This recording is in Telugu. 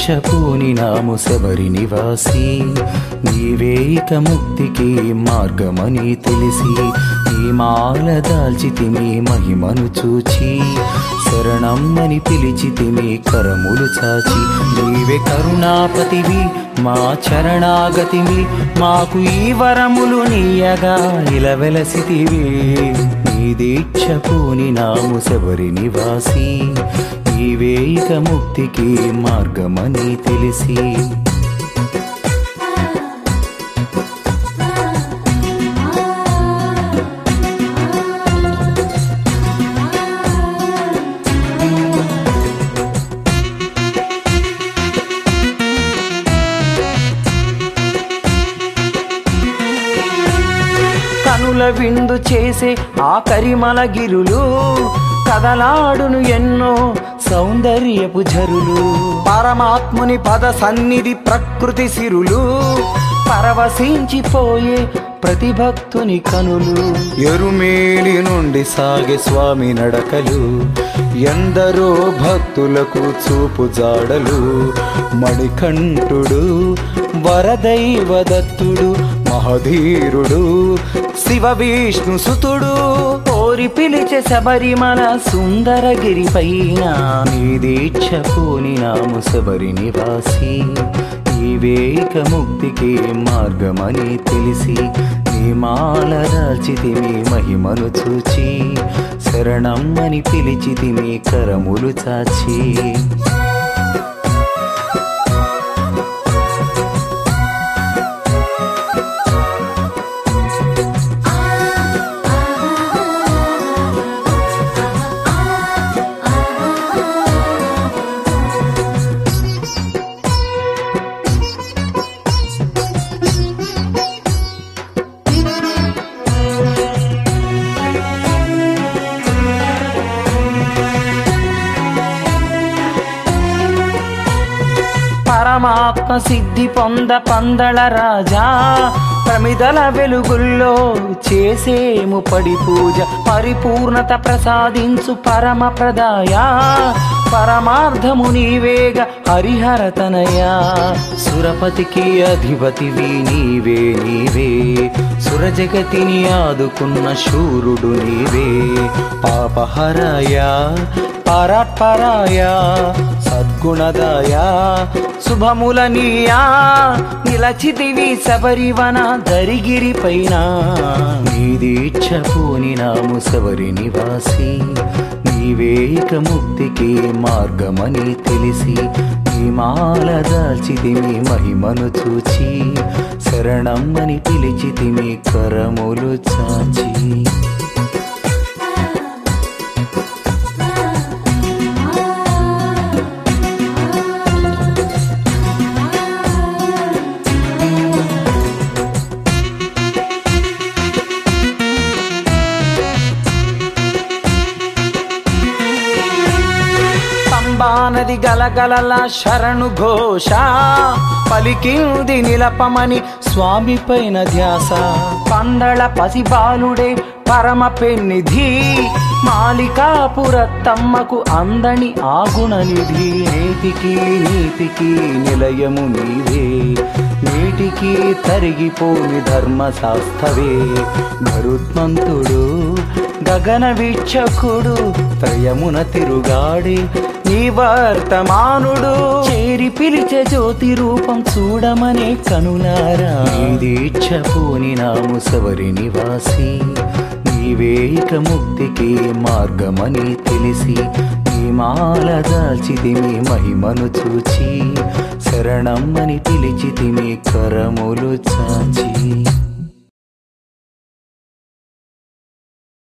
దీక్షపూని నాము శబరి నివాసి నీవే ఇక ముక్తికి మార్గమని తెలిసి ఈ మాల దాల్చితిమి మహిమను చూచి శరణమ్మని పిలిచితిమి కరములు చాచి నీవే కరుణాపతివి మా చరణాగతివి మాకు ఈ వరములు నీయగా ఇలవెలసితివి నీ దీక్ష పూని నాము శబరి నివాసి నీవే ఇక ముక్తికి మార్గమని తెలిసి కనుల విందు చేసే ఆ కరిమల గిరులు కదలాడును ఎన్నో సౌందర్యపు జరులు పరమాత్ముని పద సన్నిధి ప్రకృతి సిరులు పరవశించిపోయే ప్రతి భక్తుని కనులు ఎరుమేలి నుండి సాగే స్వామి నడకలు ఎందరో భక్తులకు చూపు జాడలు మణికంఠుడు వరదైవదత్తుడు మహధీరుడు శివ విష్ణు సుతుడు కోరి పిలిచే శబరిమల సుందరగిరి పైన నీ దీక్ష పూని నాము శబరి నివాసి నీవేక ముక్తికి మార్గమని తెలిసి నీ మాల దాల్చితిమి మహిమను చూచి శరణమ్మని పిలిచితిమి కరములు చాచి పరమాత్మ సిద్ధి పొంద పందళ రాజా ప్రమిదల వెలుగుల్లో చేసేము పడి పూజ పరిపూర్ణత ప్రసాదించు పరమ ప్రదాయ పరమార్థము నీవేగ హరిహర తనయా సురపతికి అధిపతివి నీవే నీవే సురజగతిని ఆదుకున్న శూరుడు నీవే పాపహరాయా పరపరాయా సద్గుణదాయా శుభముల నీయా నిలచితివి శబరివన దరిగిరి పైన నీ దీక్ష పూని నాము శబరి నివాసి నీవేక ముక్తికి మార్గమని తెలిసి నీ మాల దాల్చితిమి మహిమను చూచి శరణమ్మని పిలిచితిమి కరములు చాచి పంబానది గలగలల శరణు ఘోష పలికింది నిలపమని స్వామి పైన ధ్యాస పందళ పసిబాలుడే పరమ పెన్నిధి మాలికాపురత్తమ్మకు అందని ఆగుణనిధి నేటికి నీతికి నిలయము నీవే నేటికి తరిగిపోని ధర్మశాస్త్రవే గరుత్మంతుడు గగన వీక్షకుడు త్రయమున తిరుగాడి నీ వర్తమానుడు చేరి పిలిచే జ్యోతి రూపం చూడమనే కనులారా నీ దీక్ష పూని నాము సవరి నివాసి నీవేక ముక్తికి మార్గమని తెలిసి నీ మాల దాల్చితిమి మహిమను చూచి శరణమ్మని పిలిచితిమి కరములు చాచి